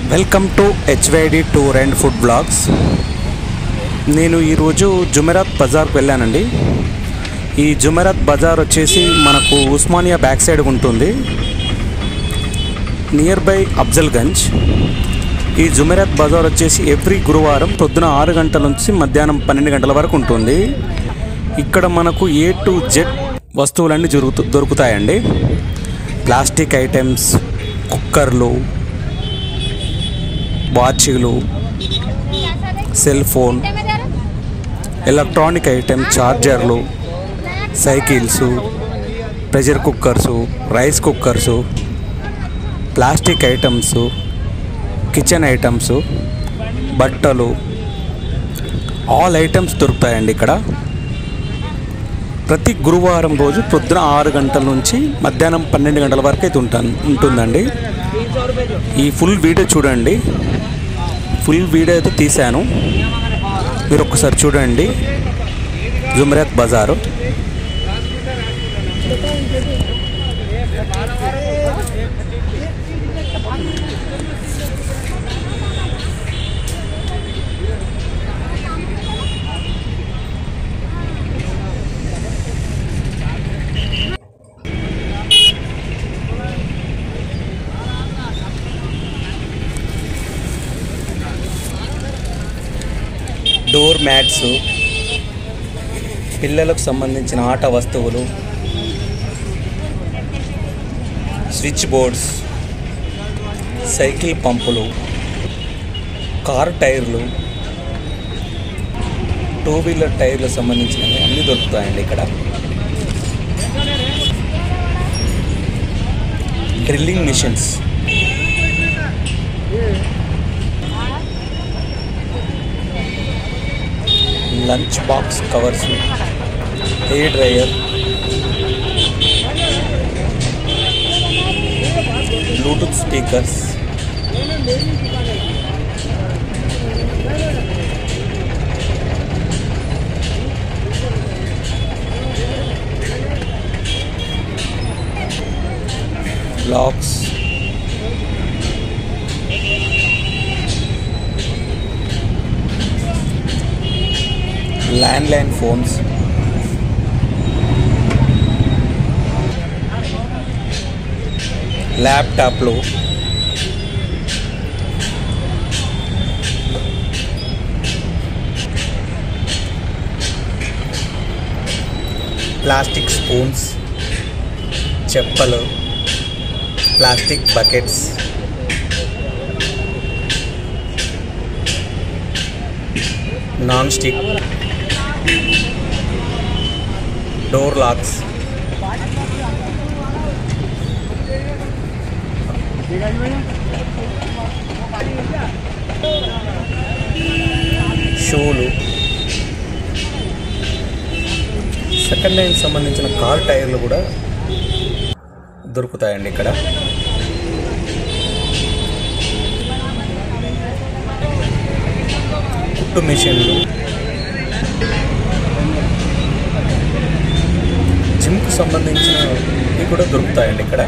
Welcome to HYD tour and food blogs నేను ఈరోజు జుమెరాత్ బజార్కి వెళ్ళానండి ఈ జుమెరాత్ బజార్ వచ్చేసి మనకు ఉస్మానియా బ్యాక్ సైడ్ ఉంటుంది నియర్ బై అఫ్జల్గంజ్ ఈ జుమెరాత్ బజార్ వచ్చేసి ఎవ్రీ గురువారం పొద్దున ఆరు గంటల నుంచి మధ్యాహ్నం పన్నెండు గంటల వరకు ఉంటుంది ఇక్కడ మనకు ఏ టు జెడ్ వస్తువులన్నీ జరుగుతూ దొరుకుతాయండి ప్లాస్టిక్ ఐటమ్స్ కుక్కర్లు వాచీలు సెల్ ఫోన్ ఎలక్ట్రానిక్ ఐటమ్ ఛార్జర్లు cycles pressure cookers rice cookers plastic items kitchen items బట్టలు ఆల్ ఐటమ్స్ దొరుకుతాయండి ఇక్కడ ప్రతి గురువారం రోజు పొద్దున ఆరు గంటల నుంచి మధ్యాహ్నం పన్నెండు గంటల వరకు అయితే ఉంటాను ఉంటుందండి ఈ ఫుల్ వీడియో చూడండి ఫుల్ వీడియో అయితే తీశాను మీరు ఒక్కసారి చూడండి జుమరాత్ బజారు డోర్ మ్యాట్స్ పిల్లలకు సంబంధించిన ఆట వస్తువులు స్విచ్ బోర్డ్స్ సైకిల్ పంపులు కార్ టైర్లు టూ వీలర్ టైర్లకు సంబంధించినవి అన్నీ దొరుకుతాయండి ఇక్కడ drilling machines lunch box covers hair dryer bluetooth speakers locks landline phones ల్యాప్టాప్లు ప్లాస్టిక్ స్పూన్స్ చెప్పలు plastic buckets non stick door locks షూలు సెకండ్ హ్యాండ్ సంబంధించిన కార్ టైర్లు కూడా దొరుకుతాయండి ఇక్కడ కుట్టు మిషన్లు జిమ్కు సంబంధించినవి కూడా దొరుకుతాయండి ఇక్కడ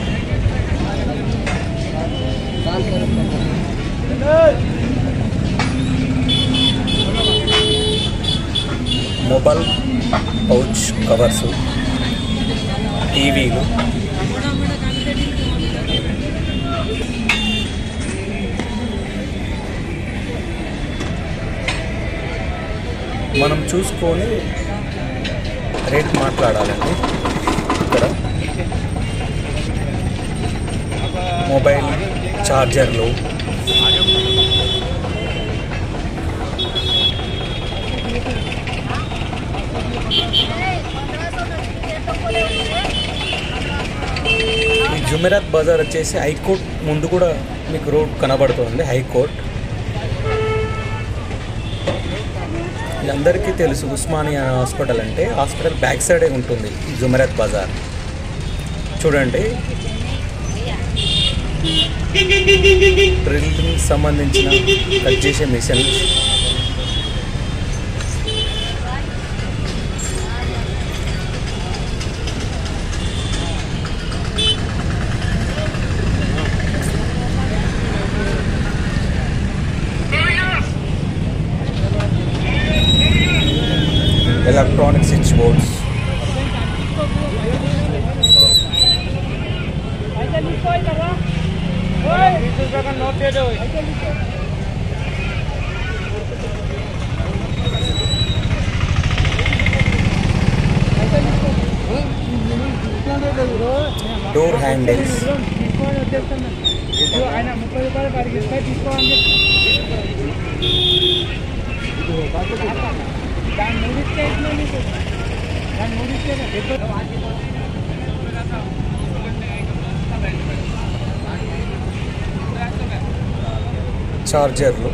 మొబైల్ పౌచ్ కవర్స్ టీవీలు మనం చూసుకొని రేట్ మాట్లాడాలండి ఇక్కడ మొబైల్ ఛార్జర్లు ఈ జుమెరాత్ బజార్ వచ్చేసి హైకోర్ట్ ముందు కూడా మీకు రోడ్ కనబడుతుంది హైకోర్ట్ ఇది అందరికీ తెలుసు ఉస్మానియా హాస్పిటల్ అంటే హాస్పిటల్ బ్యాక్ సైడే ఉంటుంది ఈ జుమెరాత్ బజార్ చూడండి డ్రిల్లింగ్ సంబంధించిన కట్ చేసే మిషన్ रुपये का नोट दे दो డోర్ హ్యాండిల్స్ తీసుకోవాలి వచ్చేస్తాను ఇదిగో ఆయన ముప్పై రూపాయలు పడికి ఇస్తే తీసుకోవాలని చెప్పి దాన్ని మూడిస్తే ఎట్లా నీకు దాన్ని మూడిస్తే చార్జర్లు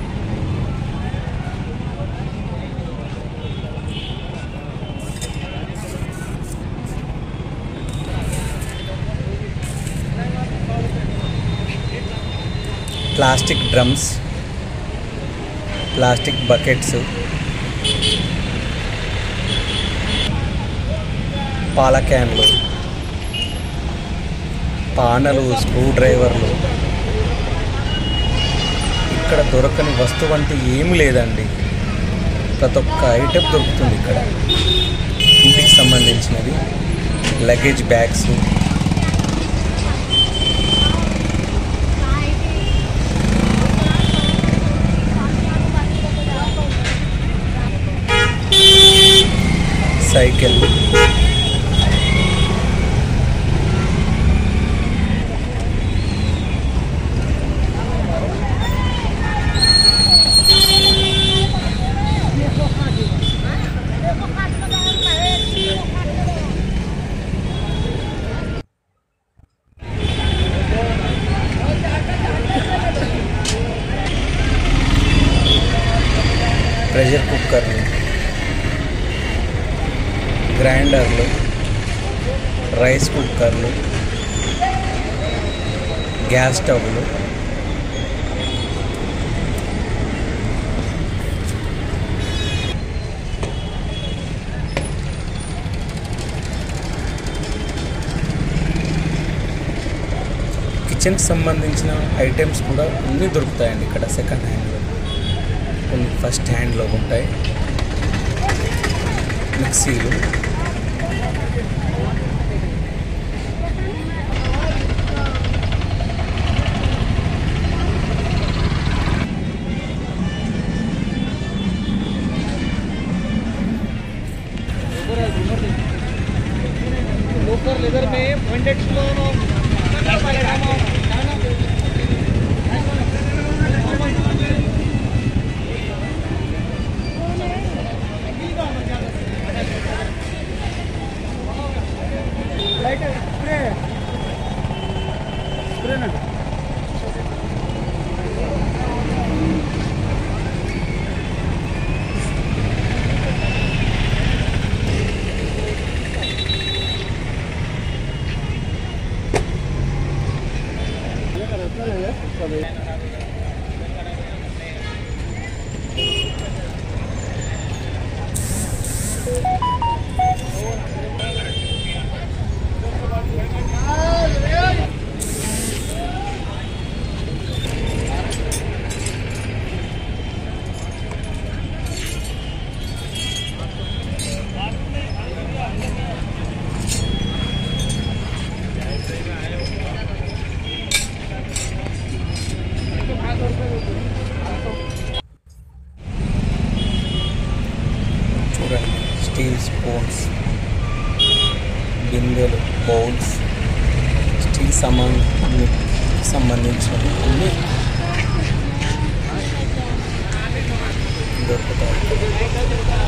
ప్లాస్టిక్ డ్రమ్స్ ప్లాస్టిక్ బకెట్స్ పాల క్యాన్లు పానలు స్క్రూ డ్రైవర్లు ఇక్కడ దొరకని వస్తువు అంటే ఏమి లేదండి ప్రతి ఒక్క ఐటెం దొరుకుతుంది ఇక్కడ ఇంటికి సంబంధించినవి లగేజ్ బ్యాగ్స్ సైకిల్ ప్రెషర్ కుక్కర్లు గ్రైండర్లు రైస్ కుక్కర్లు గ్యాస్ స్టవ్లు కిచెన్కి సంబంధించిన ఐటమ్స్ కూడా అన్నీ దొరుకుతాయండి ఇక్కడ సెకండ్ హ్యాండ్లో కొన్ని ఫస్ట్ హ్యాండ్లో ఉంటాయి మిక్సీలు लोकल लेदर में पॉइंटेड लाइट स्प्रे स्प्रे ना చూడండి స్టీల్ స్పూన్స్ బిందెలు బౌల్స్ స్టీల్ సామాన్ సంబంధించినవి అన్నీ దొరుకుతాయి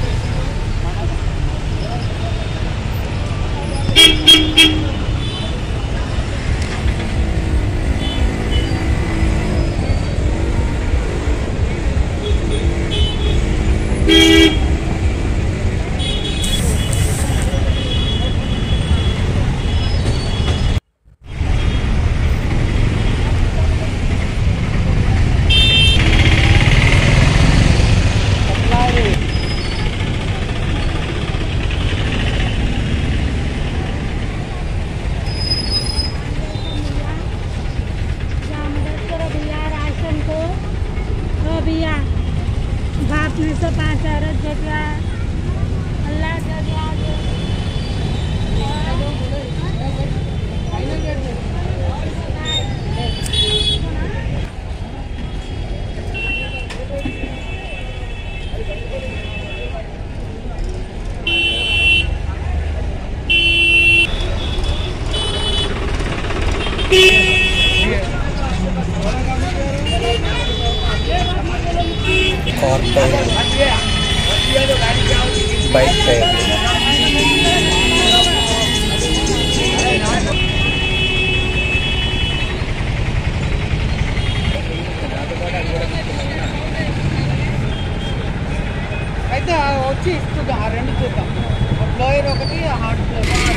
क्या मदद करो भैया राशन को ओ भैया बाप में से पाँच औरत भेजा अल्लाह का दुआ दे। బైక్ టైర్లు అయితే ఆ వచ్చి ఇస్తుంది ఆ రెండు చూద్దాం ఫ్లోయర్ ఒకటి హార్డ్ ఫ్లోయర్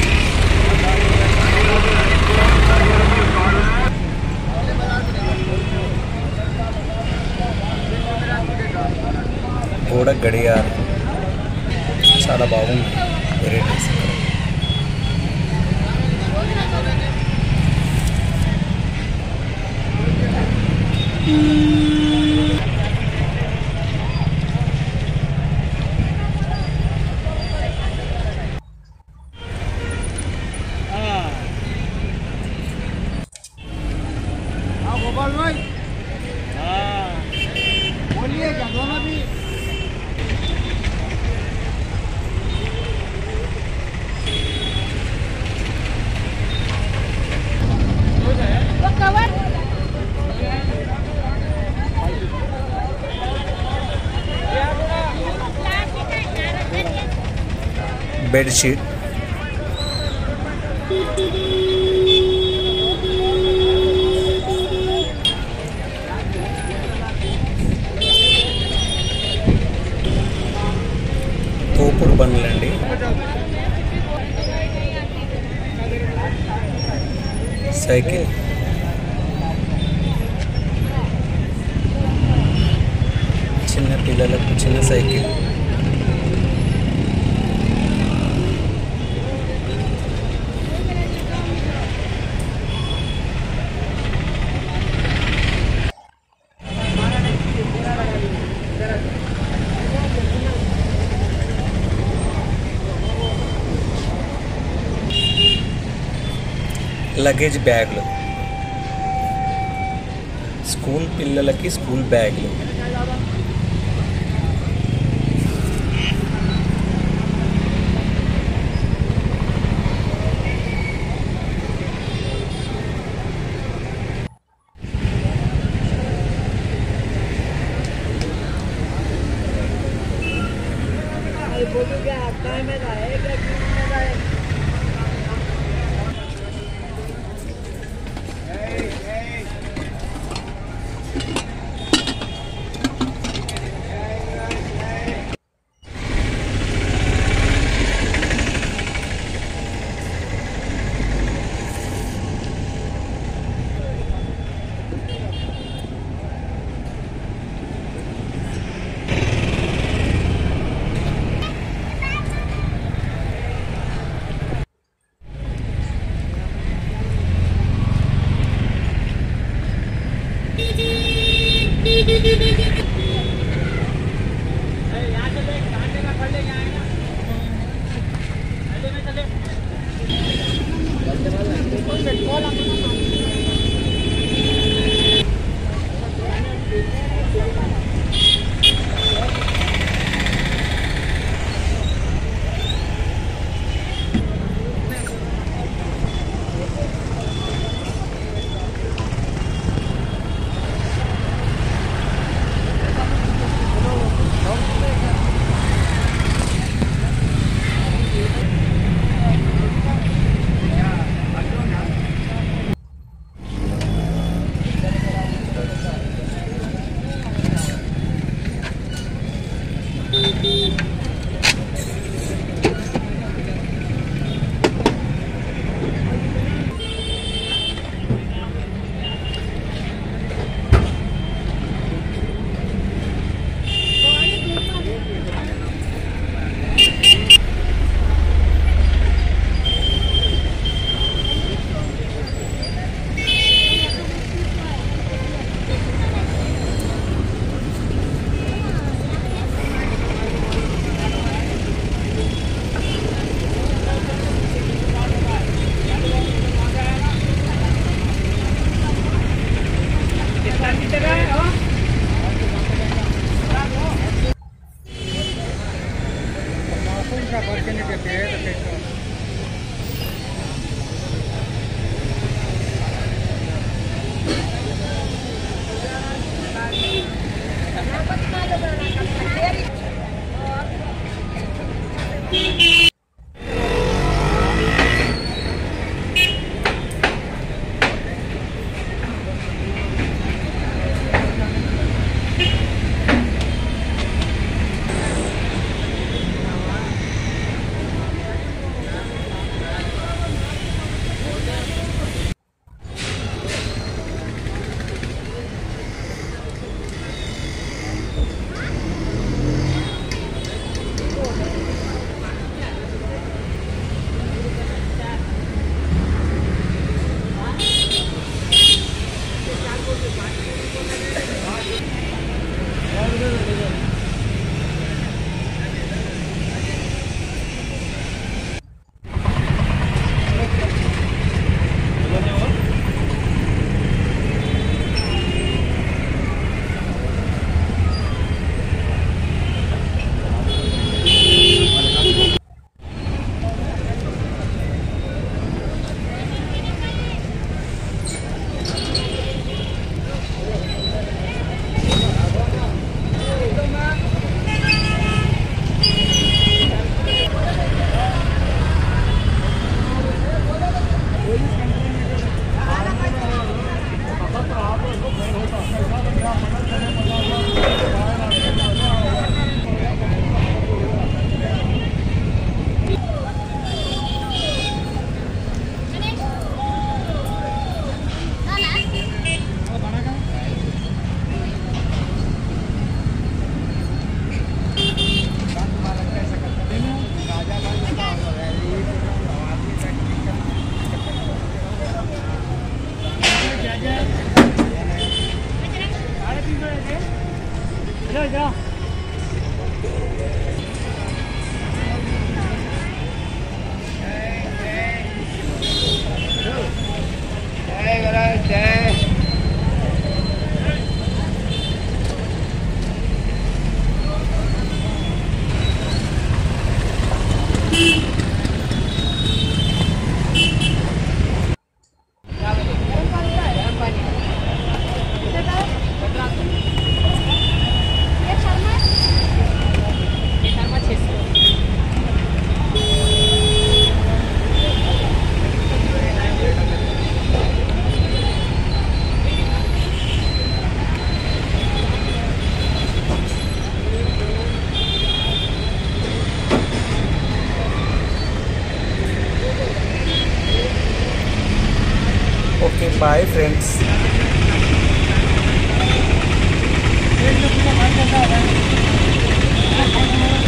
గోడ గడియారం చాలా బాగుంది వెరైటీస్ हाँ गोपाल भाई हाँ बोलिए क्या दोनों भी वो कवर బెడ్షీట్ తోపుడు బండ్లండి సైకిల్ చిన్న పిల్లలకు చిన్న సైకిల్ లగేజ్ బ్యాగ్లు స్కూల్ పిల్లలకి స్కూల్ బ్యాగ్లు ఓకే బాయ్ ఫ్రెండ్స్ एक लोग को मार देता है